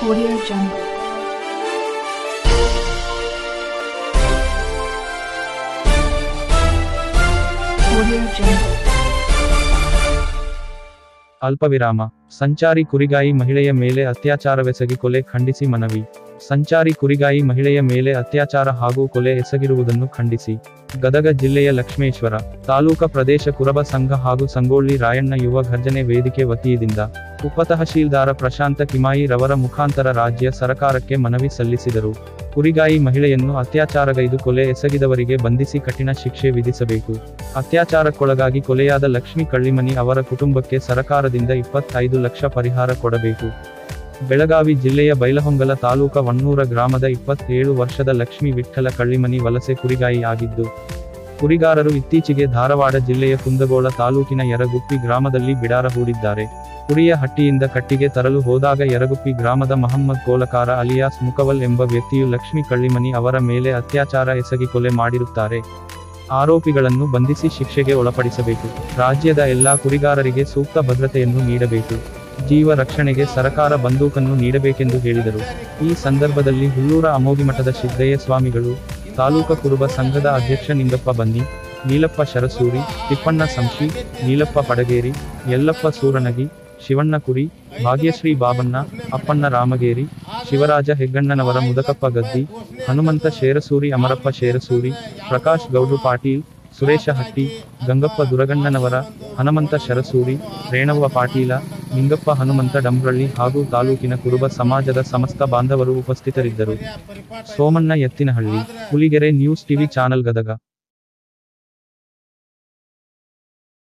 Audio Jungle. Audio Jungle. ಅಲ್ಪವಿರಾಮ ಸಂಚಾರಿ ಕುರಿಗಾಯಿ ಮಹಿಳೆಯ ಮೇಲೆ ಅತ್ಯಾಚಾರವೆಸಗಿ ಕೊಲೆ ಖಂಡಿಸಿ ಮನವಿ ಸಂಚಾರಿ ಕುರಿಗಾಯಿ ಮಹಿಳೆಯ ಮೇಲೆ ಅತ್ಯಾಚಾರ ಹಾಗೂ ಕೊಲೆ ಎಸಗಿರುವುದನ್ನು ಖಂಡಿಸಿ ಗದಗ ಜಿಲ್ಲೆಯ ಲಕ್ಷ್ಮೇಶ್ವರ ತಾಲೂಕ ಪ್ರದೇಶ ಕುರಬ ಸಂಘ ಹಾಗೂ ಸಂಗೊಳ್ಳಿ ರಾಯಣ್ಣ ಯುವ ಘರ್ಜನೆ ವೇದಿಕೆ ವತಿಯಿಂದ ಉಪತಹಶೀಲ್ದಾರ ಪ್ರಶಾಂತ ಕಿಮಾಯಿ ರವರ ಮುಖಾಂತರ ರಾಜ್ಯ ಸರಕಾರಕ್ಕೆ ಮನವಿ ಸಲ್ಲಿಸಿದರು ಕುರಿಗಾಯಿ ಮಹಿಳೆಯನ್ನು ಅತ್ಯಾಚಾರಗೈದು ಕೊಲೆ ಎಸಗಿದವರಿಗೆ ಬಂಧಿಸಿ ಕಠಿಣ ಶಿಕ್ಷೆ ವಿಧಿಸಬೇಕು ಅತ್ಯಾಚಾರಕ್ಕೊಳಗಾಗಿ ಕೊಲೆಯಾದ ಲಕ್ಷ್ಮಿ ಕಳ್ಳಿಮನಿ ಅವರ ಕುಟುಂಬಕ್ಕೆ ಸರಕಾರದಿಂದ ಇಪ್ಪತ್ತೈದು ಲಕ್ಷ ಪರಿಹಾರ ಕೊಡಬೇಕು ಬೆಳಗಾವಿ ಜಿಲ್ಲೆಯ ಬೈಲಹೊಂಗಲ ತಾಲೂಕ ವಣ್ಣೂರ ಗ್ರಾಮದ ಇಪ್ಪತ್ತೇಳು ವರ್ಷದ ಲಕ್ಷ್ಮಿ ವಿಠ್ಠಲ ಕಳ್ಳಿಮನಿ ವಲಸೆ ಕುರಿಗಾಯಿ ಆಗಿದ್ದು ಕುರಿಗಾರರು ಇತ್ತೀಚೆಗೆ ಧಾರವಾಡ ಜಿಲ್ಲೆಯ ಕುಂದಗೋಳ ತಾಲೂಕಿನ ಯರಗುಪ್ಪಿ ಗ್ರಾಮದಲ್ಲಿ ಬಿಡಾರ ಹೂಡಿದ್ದಾರೆ ಕುರಿಯ ಹಟ್ಟಿಯಿಂದ ಕಟ್ಟಿಗೆ ತರಲು ಹೋದಾಗ ಯರಗುಪ್ಪಿ ಗ್ರಾಮದ ಮಹಮ್ಮದ್ ಕೋಲಕಾರ ಅಲಿಯಾಸ್ ಮುಕವಲ್ ಎಂಬ ವ್ಯಕ್ತಿಯು ಲಕ್ಷ್ಮಿ ಕಳ್ಳಿಮನಿ ಅವರ ಮೇಲೆ ಅತ್ಯಾಚಾರ ಎಸಗಿ ಕೊಲೆ ಮಾಡಿರುತ್ತಾರೆ ಆರೋಪಿಗಳನ್ನು ಬಂಧಿಸಿ ಶಿಕ್ಷೆಗೆ ಒಳಪಡಿಸಬೇಕು ರಾಜ್ಯದ ಎಲ್ಲಾ ಕುರಿಗಾರರಿಗೆ ಸೂಕ್ತ ಭದ್ರತೆಯನ್ನು ನೀಡಬೇಕು ಜೀವ ರಕ್ಷಣೆಗೆ ಸರಕಾರ ಬಂದೂಕನ್ನು ನೀಡಬೇಕೆಂದು ಹೇಳಿದರು ಈ ಸಂದರ್ಭದಲ್ಲಿ ಹುಲ್ಲೂರ ಅಮೋಗಿಮಠದ ಸಿದ್ದಯ್ಯ ಸ್ವಾಮಿಗಳು ತಾಲೂಕ ಕುರುಬ ಸಂಘದ ಅಧ್ಯಕ್ಷ ನಿಂಗಪ್ಪ ಬನ್ನಿ ನೀಲಪ್ಪ ಶರಸೂರಿ ತಿಪ್ಪಣ್ಣ ಸಂಶಿ ನೀಲಪ್ಪ ಪಡಗೇರಿ ಯಲ್ಲಪ್ಪ ಸೂರನಗಿ ಶಿವಣ್ಣ ಕುರಿ ಭಾಗ್ಯಶ್ರೀ ಬಾಬಣ್ಣ ಅಪ್ಪಣ್ಣ ರಾಮಗೇರಿ ಶಿವರಾಜ ಹೆಗ್ಗಣ್ಣನವರ ಮುದಕಪ್ಪ ಗದ್ದಿ ಹನುಮಂತ ಶೇರಸೂರಿ ಅಮರಪ್ಪ ಶೇರಸೂರಿ ಪ್ರಕಾಶ್ ಗೌಡ್ರು ಪಾಟೀಲ್ ಸುರೇಶ ಹಟ್ಟಿ ಗಂಗಪ್ಪ ದುರಗಣ್ಣನವರ ಹನುಮಂತ ಶರಸೂರಿ ರೇಣವ್ವ ಪಾಟೀಲ ನಿಂಗಪ್ಪ ಹನುಮಂತ ಡಂಬ್ರಳ್ಳಿ ಹಾಗೂ ತಾಲೂಕಿನ ಕುರುಬ ಸಮಾಜದ ಸಮಸ್ತ ಬಾಂಧವರು ಉಪಸ್ಥಿತರಿದ್ದರು Somanna Ettinahalli Huligere news TV channel Gadag